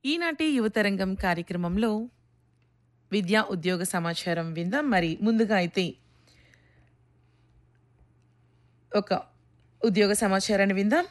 ఈనాటి యువతరంగం కార్యక్రమంలో విద్యా ఉద్యోగ సమాచారం విందాం మరి ముందుగా అయితే ఒక ఉద్యోగ సమాచారాన్ని విందాం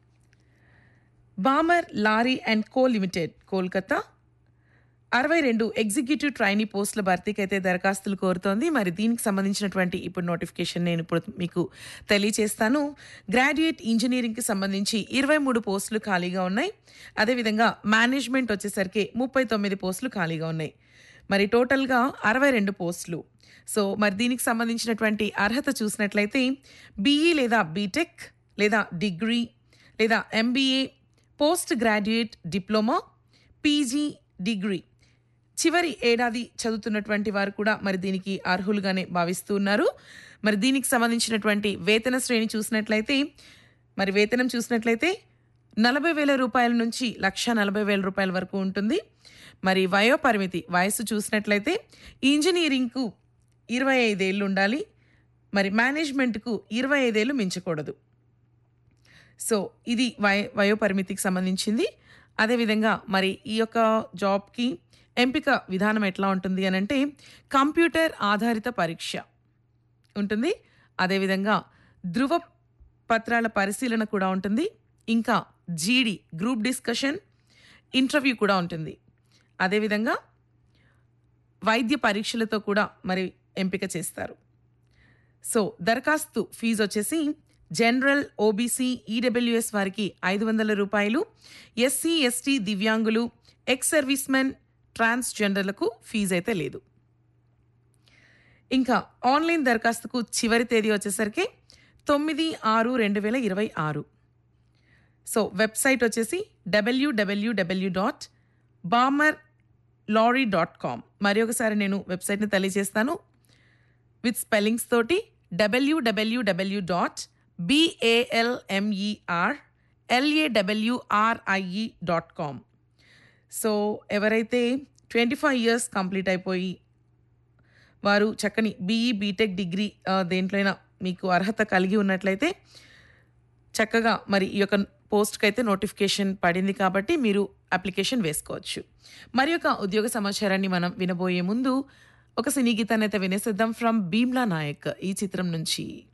Balmer Lawrie and co limited Kolkata అరవై రెండు ఎగ్జిక్యూటివ్ ట్రైనీ పోస్టుల భర్తీకి అయితే దరఖాస్తులు కోరుతోంది మరి దీనికి సంబంధించినటువంటి ఇప్పుడు నోటిఫికేషన్ నేను ఇప్పుడు మీకు తెలియచేస్తాను గ్రాడ్యుయేట్ ఇంజనీరింగ్కి సంబంధించి ఇరవై మూడు పోస్టులు ఖాళీగా ఉన్నాయి అదేవిధంగా మేనేజ్మెంట్ వచ్చేసరికి ముప్పై తొమ్మిది పోస్టులు ఖాళీగా ఉన్నాయి మరి టోటల్గా అరవై రెండు పోస్టులు సో మరి దీనికి సంబంధించినటువంటి అర్హత చూసినట్లయితే బీఈ లేదా బీటెక్ లేదా డిగ్రీ లేదా MBA post graduate diploma PG degree చివరి ఏడాది చదువుతున్నటువంటి వారు కూడా మరి దీనికి అర్హులుగానే భావిస్తూ ఉన్నారు మరి దీనికి సంబంధించినటువంటి వేతన శ్రేణి చూసినట్లయితే మరి వేతనం చూసినట్లయితే నలభై వేల రూపాయల నుంచి లక్ష నలభై వేల రూపాయల వరకు ఉంటుంది మరి వయో పరిమితి వయసు చూసినట్లయితే ఇంజనీరింగ్కు ఇరవై ఐదేళ్ళు ఉండాలి మరి మేనేజ్మెంట్కు ఇరవై ఐదేళ్ళు మించకూడదు సో ఇది వయ వయోపరిమితికి సంబంధించింది అదేవిధంగా మరి ఈ యొక్క జాబ్కి ఎంపిక విధానం ఎట్లా ఉంటుంది అని అంటే కంప్యూటర్ ఆధారిత పరీక్ష ఉంటుంది అదేవిధంగా ధృవ పత్రాల పరిశీలన కూడా ఉంటుంది ఇంకా జీడి గ్రూప్ డిస్కషన్ ఇంటర్వ్యూ కూడా ఉంటుంది అదేవిధంగా వైద్య పరీక్షలతో కూడా మరి ఎంపిక చేస్తారు సో దరఖాస్తు ఫీజు వచ్చేసి జనరల్ ఓబీసీ ఈడబ్ల్యూఎస్ వారికి ఐదు వందల రూపాయలు ఎస్సీ ఎస్టీ దివ్యాంగులు ఎక్స్ సర్వీస్ మెన్ ట్రాన్స్జెండర్లకు ఫీజు అయితే లేదు ఇంకా ఆన్లైన్ దరఖాస్తుకు చివరి తేదీ వచ్చేసరికి తొమ్మిది ఆరు రెండు వేల ఇరవై ఆరు సో వెబ్సైట్ వచ్చేసి డబ్ల్యూడబ్ల్యూడబ్ల్యూ dot Balmer Lawrie dot com మరి ఒకసారి నేను వెబ్సైట్ని తెలియజేస్తాను విత్ స్పెల్లింగ్స్ తోటి డబ్ల్యూడబ్ల్యూడబ్ల్యూ dot BALMER LAWRIE dot com so ఎవరైతే ట్వంటీ ఫైవ్ ఇయర్స్ కంప్లీట్ అయిపోయి వారు చక్కని బీఈ బీటెక్ డిగ్రీ ఆ, దేంట్లోనైనా మీకు అర్హత కలిగి ఉన్నట్లయితే చక్కగా మరి ఈ యొక్క పోస్ట్కి అయితే నోటిఫికేషన్ పడింది కాబట్టి మీరు అప్లికేషన్ వేసుకోవచ్చు మరి యొక్క ఉద్యోగ సమాచారాన్ని మనం వినబోయే ముందు ఒక సినీ గీతాన్ని అయితే వినేసేద్దాం ఫ్రమ్ భీమ్లా నాయక్ ఈ చిత్రం నుంచి